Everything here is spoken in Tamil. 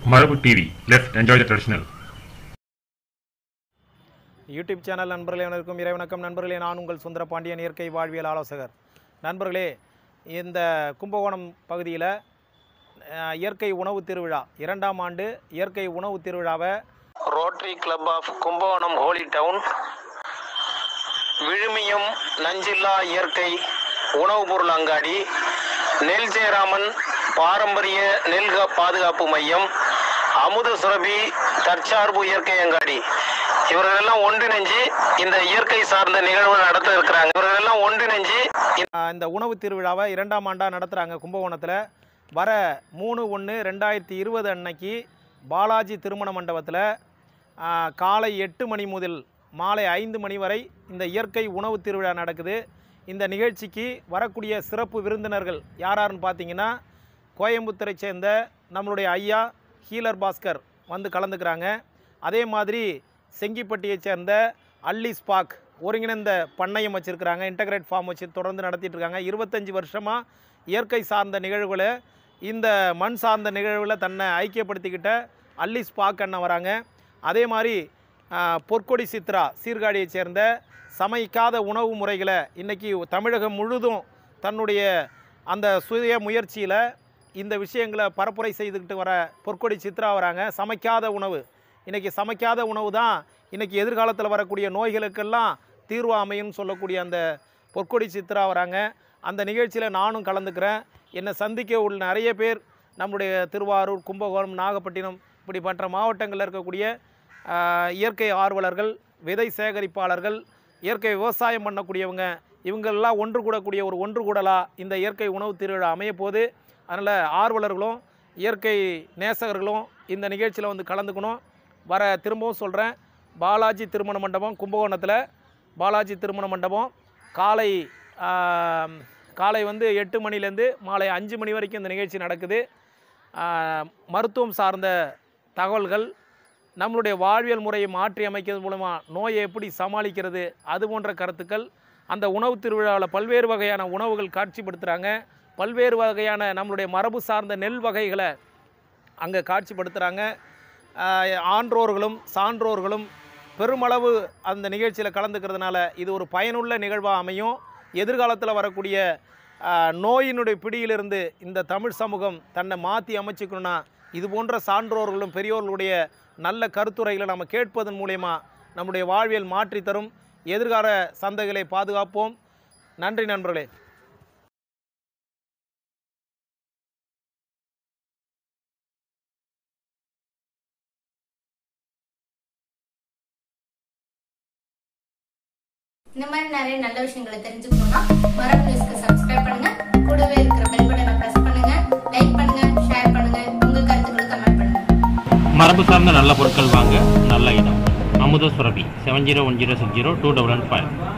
Marabu TV. Let's enjoy the traditional. YouTube channel நண்பர்களே அனைவருக்கும் இறைவணக்கம் நண்பர்களே நான் உங்கள் சுந்தர பாண்டியன் இயற்கை வாழ்வியல் ஆலோசகர் நண்பர்களே இந்த கும்பகோணம் பகுதியில் அஹ், இயற்கை உணவு திருவிழா இரண்டாம் ஆண்டு இயற்கை உணவு திருவிழாவை Rotary Club of Kumbakonam Holy Town விழுமியம் நஞ்சில்லா இயற்கை உணவுப் பொருள் அங்காடி நெல் ஜெயராமன் பாரம்பரிய நெல் கா- பாதுகாப்பு மையம் அமுத சுரபி தற்சார்பு இயற்கை அங்காடி இவர்களெல்லாம் ஒன்றிணைஞ்சு இந்த இயற்கை சார்ந்த நிகழ்வு நடத்த இருக்கிறாங்க இவர்களெல்லாம் ஒன்றிணைஞ்சு அஹ், இந்த உணவு திருவிழாவை இரண்டாம் ஆண்டாக நடத்துகிறாங்க கும்பகோணத்தில் வர மூணு ஒன்று ரெண்டாயிரத்தி இருபது அன்னைக்கு பாலாஜி திருமண மண்டபத்தில் அஹ், காலை எட்டு மணி முதல் மாலை ஐந்து மணி வரை இந்த இயற்கை உணவு திருவிழா நடக்குது இந்த நிகழ்ச்சிக்கு வரக்கூடிய சிறப்பு விருந்தினர்கள் யார் யாருன்னு பார்த்தீங்கன்னா கோயம்புத்தூரை சேர்ந்த நம்மளுடைய ஐயா ஹீலர் பாஸ்கர் வந்து கலந்துக்கிறாங்க அதே மாதிரி செங்கிப்பட்டியைச் சேர்ந்த அல்லி ஸ்பாக் ஒருங்கிணைந்த பண்ணையம் வச்சுருக்கிறாங்க இன்டகிரேட் ஃபார்ம் வச்சு தொடர்ந்து நடத்திட்டு இருக்காங்க இருபத்தஞ்சி வருஷமாக இயற்கை சார்ந்த நிகழ்வுகளை இந்த மண் சார்ந்த நிகழ்வில் தன்னை ஐக்கியப்படுத்திக்கிட்ட அல்லி ஸ்பாக் அண்ணன் வராங்க அதே மாதிரி ஆ, பொற்கொடி சித்ரா சீர்காழியைச் சேர்ந்த சமைக்காத உணவு முறைகளை இன்றைக்கி தமிழகம் முழுதும் தன்னுடைய அந்த சுய முயற்சியில் இந்த விஷயங்களை பரப்புரை செய்துக்கிட்டு வர பொற்கொடி சித்ரா வராங்க சமைக்காத உணவு இன்றைக்கி சமைக்காத உணவு தான் இன்றைக்கி எதிர்காலத்தில் வரக்கூடிய நோய்களுக்கெல்லாம் தீர்வு அமையும்னு சொல்லக்கூடிய அந்த பொற்கொடி சித்ரா வராங்க அந்த நிகழ்ச்சியில் நானும் கலந்துக்கிறேன் என்னை சந்திக்க உள்ள நிறைய பேர் நம்முடைய திருவாரூர் கும்பகோணம் நாகப்பட்டினம் இப்படி மற்ற மாவட்டங்களில் இருக்கக்கூடிய ஆஹ், இயற்கை ஆர்வலர்கள் விதை சேகரிப்பாளர்கள் இயற்கை விவசாயம் பண்ணக்கூடியவங்க இவங்கெல்லாம் ஒன்று கூடக்கூடிய ஒரு ஒன்று கூடலாக இந்த இயற்கை உணவு திருவிழா அமைய போது அதனால் ஆர்வலர்களும் இயற்கை நேசகர்களும் இந்த நிகழ்ச்சியில் வந்து கலந்துக்கணும் வர திரும்பவும் சொல்கிறேன் பாலாஜி திருமண மண்டபம் கும்பகோணத்தில் பாலாஜி திருமண மண்டபம் காலை ஆம், காலை வந்து எட்டு மணிலேருந்து மாலை அஞ்சு மணி வரைக்கும் இந்த நிகழ்ச்சி நடக்குது ஆ, மருத்துவம் சார்ந்த தகவல்கள் நம்மளுடைய வாழ்வியல் முறையை மாற்றி அமைக்கிறது மூலமாக நோயை எப்படி சமாளிக்கிறது அது போன்ற கருத்துக்கள் அந்த உணவு திருவிழாவில் பல்வேறு வகையான உணவுகள் காட்சிப்படுத்துகிறாங்க பல்வேறு வகையான நம்மளுடைய மரபு சார்ந்த நெல் வகைகளை அங்கே காட்சிப்படுத்துகிறாங்க ஆஹ் ஆன்றோர்களும் சான்றோர்களும் பெருமளவு அந்த நிகழ்ச்சியில் கலந்துக்கிறதுனால இது ஒரு பயனுள்ள நிகழ்வாக அமையும் எதிர்காலத்தில் வரக்கூடிய ஆஹ், நோயினுடைய பிடியிலிருந்து இந்த தமிழ் சமூகம் தன்னை மாற்றி அமைச்சுக்கணும்னா இது போன்ற சான்றோர்களும் பெரியோர்களுடைய நல்ல கருத்துரைகளை நம்ம கேட்பதன் மூலயமா நம்முடைய வாழ்வியல் மாற்றி தரும் எதிர்கால சந்தைகளை பாதுகாப்போம் நன்றி நண்பர்களே இந்த மாதிரி நிறைய நல்ல விஷயங்களை தெரிஞ்சுக்கணும்னா மரம் நியூஸ்க்கு சப்ஸ்கிரைப் பண்ணுங்க கூடவே இருக்கிற பெல் பட்டனை பிரஸ் பண்ணுங்க லைக் பண்ணுங்க ஷேர் பண்ணுங்க உங்க கருத்துக்களை கமெண்ட் பண்ணுங்க மரபு சார்ந்த நல்ல பொருட்கள் வாங்க நல்ல இடம் Amudha Surabhi seven zero one zero six zero two double one five